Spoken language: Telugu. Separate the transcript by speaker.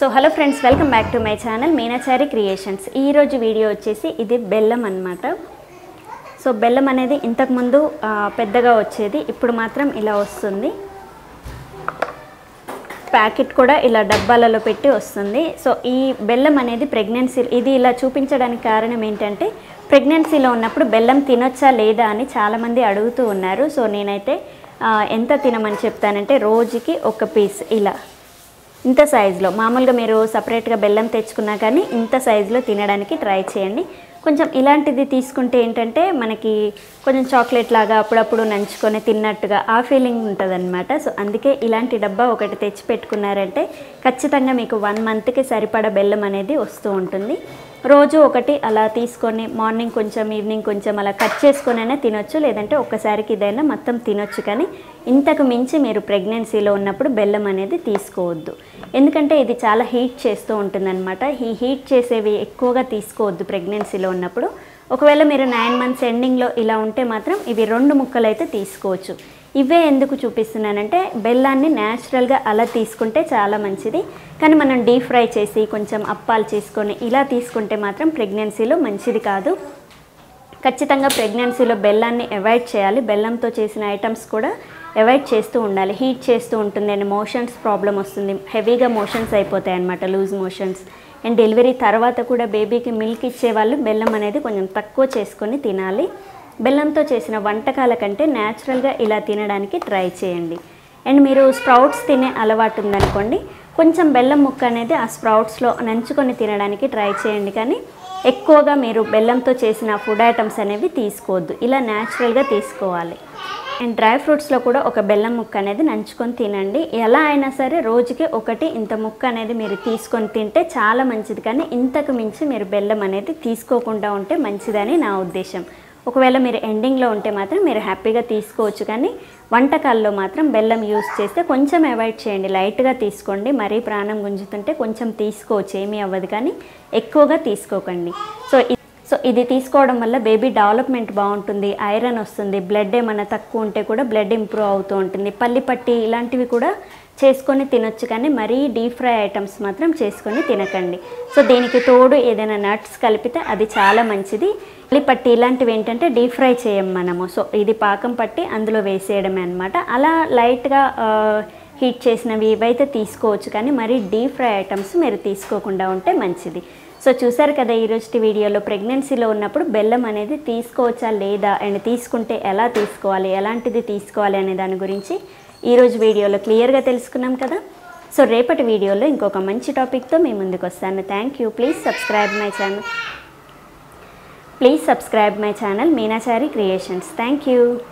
Speaker 1: so hello friends welcome back to my channel Meenachari creations ఈరోజు వీడియో వచ్చేసి ఇది బెల్లం అన్నమాట సో బెల్లం అనేది ఇంతకుముందు ఆ, పెద్దగా వచ్చేది ఇప్పుడు మాత్రం ఇలా వస్తుంది ప్యాకెట్ కూడా ఇలా డబ్బాలలో పెట్టి వస్తుంది సో ఈ బెల్లం అనేది ప్రెగ్నెన్సీ ఇది ఇలా చూపించడానికి కారణం ఏంటంటే ప్రెగ్నెన్సీలో ఉన్నప్పుడు బెల్లం తినొచ్చా లేదా అని చాలామంది అడుగుతూ ఉన్నారు సో నేనైతే ఆ, ఎంత తినమని చెప్తానంటే రోజుకి ఒక పీస్ ఇలా ఇంత సైజులో మామూలుగా మీరు సపరేట్గా బెల్లం తెచ్చుకున్నా కానీ ఇంత సైజులో తినడానికి ట్రై చేయండి కొంచెం ఇలాంటిది తీసుకుంటే ఏంటంటే మనకి కొంచెం చాక్లెట్ లాగా అప్పుడప్పుడు నంచుకొని తిన్నట్టుగా ఆ ఫీలింగ్ ఉంటుంది సో అందుకే ఇలాంటి డబ్బా ఒకటి తెచ్చి పెట్టుకున్నారంటే ఖచ్చితంగా మీకు వన్ మంత్కి సరిపడ బెల్లం అనేది వస్తూ ఉంటుంది రోజు ఒకటి అలా తీసుకొని మార్నింగ్ కొంచెం ఈవినింగ్ కొంచెం అలా కట్ చేసుకొనైనా తినొచ్చు లేదంటే ఒక్కసారికి ఇదైనా మొత్తం తినొచ్చు కానీ ఇంతకు మించి మీరు ప్రెగ్నెన్సీలో ఉన్నప్పుడు బెల్లం అనేది తీసుకోవద్దు ఎందుకంటే ఇది చాలా హీట్ చేస్తూ ఉంటుందన్నమాట ఈ హీట్ చేసేవి ఎక్కువగా తీసుకోవద్దు ప్రెగ్నెన్సీలో ఉన్నప్పుడు ఒకవేళ మీరు నైన్ మంత్స్ ఎండింగ్లో ఇలా ఉంటే మాత్రం ఇవి రెండు ముక్కలు అయితే తీసుకోవచ్చు ఇవే ఎందుకు చూపిస్తున్నానంటే బెల్లాన్ని న్యాచురల్గా అలా తీసుకుంటే చాలా మంచిది కానీ మనం డీప్ ఫ్రై చేసి కొంచెం అప్పాలు చేసుకొని ఇలా తీసుకుంటే మాత్రం ప్రెగ్నెన్సీలో మంచిది కాదు ఖచ్చితంగా ప్రెగ్నెన్సీలో బెల్లాన్ని అవాయిడ్ చేయాలి బెల్లంతో చేసిన ఐటమ్స్ కూడా అవాయిడ్ చేస్తూ ఉండాలి హీట్ చేస్తూ ఉంటుంది అండ్ మోషన్స్ ప్రాబ్లం వస్తుంది హెవీగా మోషన్స్ అయిపోతాయి అన్నమాట లూజ్ మోషన్స్ అండ్ డెలివరీ తర్వాత కూడా బేబీకి మిల్క్ ఇచ్చే వాళ్ళు బెల్లం అనేది కొంచెం తక్కువ చేసుకొని తినాలి బెల్లంతో చేసిన వంటకాల కంటే న్యాచురల్గా ఇలా తినడానికి ట్రై చేయండి అండ్ మీరు స్ప్రౌట్స్ తినే అలవాటు ఉందనుకోండి కొంచెం బెల్లం ముక్క అనేది ఆ స్ప్రౌట్స్లో నంచుకొని తినడానికి ట్రై చేయండి కానీ ఎక్కువగా మీరు బెల్లంతో చేసిన ఫుడ్ ఐటమ్స్ అనేవి తీసుకోవద్దు ఇలా న్యాచురల్గా తీసుకోవాలి అండ్ డ్రై ఫ్రూట్స్లో కూడా ఒక బెల్లం ముక్క అనేది నంచుకొని తినండి ఎలా అయినా సరే రోజుకి ఒకటి ఇంత ముక్క అనేది మీరు తీసుకొని తింటే చాలా మంచిది కానీ ఇంతకు మించి మీరు బెల్లం అనేది తీసుకోకుండా ఉంటే మంచిదని నా ఉద్దేశం ఒకవేళ మీరు ఎండింగ్లో ఉంటే మాత్రం మీరు హ్యాపీగా తీసుకోవచ్చు కానీ వంటకాల్లో మాత్రం బెల్లం యూస్ చేస్తే కొంచెం అవాయిడ్ చేయండి లైట్గా తీసుకోండి మరీ ప్రాణం గుంజుతుంటే కొంచెం తీసుకోవచ్చు ఏమీ అవ్వదు కానీ ఎక్కువగా తీసుకోకండి సో ఇ- సో ఇది తీసుకోవడం వల్ల బేబీ డెవలప్మెంట్ బాగుంటుంది ఐరన్ వస్తుంది బ్లడ్ ఏమైనా తక్కువ ఉంటే కూడా బ్లడ్ ఇంప్రూవ్ అవుతూ ఉంటుంది పల్లి పట్టి ఇలాంటివి కూడా చేసుకొని తినొచ్చు కానీ మరీ డీప్ ఫ్రై ఐటమ్స్ మాత్రం చేసుకొని తినకండి సో దీనికి తోడు ఏదైనా నట్స్ కలిపితే అది చాలా మంచిది పల్లి పట్టి ఇలాంటివి ఏంటంటే డీప్ ఫ్రై చేయం మనము సో ఇది పాకం పట్టి అందులో వేసేయడమే అనమాట అలా లైట్గా హీట్ చేసినవి ఇవైతే తీసుకోవచ్చు కానీ మరీ డీప్ ఫ్రై ఐటమ్స్ మీరు తీసుకోకుండా ఉంటే మంచిది సో చూసారు కదా ఈరోజు వీడియోలో ప్రెగ్నెన్సీలో ఉన్నప్పుడు బెల్లం అనేది తీసుకోవచ్చా లేదా అండ్ తీసుకుంటే ఎలా తీసుకోవాలి ఎలాంటిది తీసుకోవాలి అనే దాని గురించి ఈరోజు వీడియోలో క్లియర్గా తెలుసుకున్నాం కదా సో రేపటి వీడియోలో ఇంకొక మంచి టాపిక్తో మీ ముందుకు వస్తాను thank you please subscribe my channel please subscribe my channel Meenachari creations thank you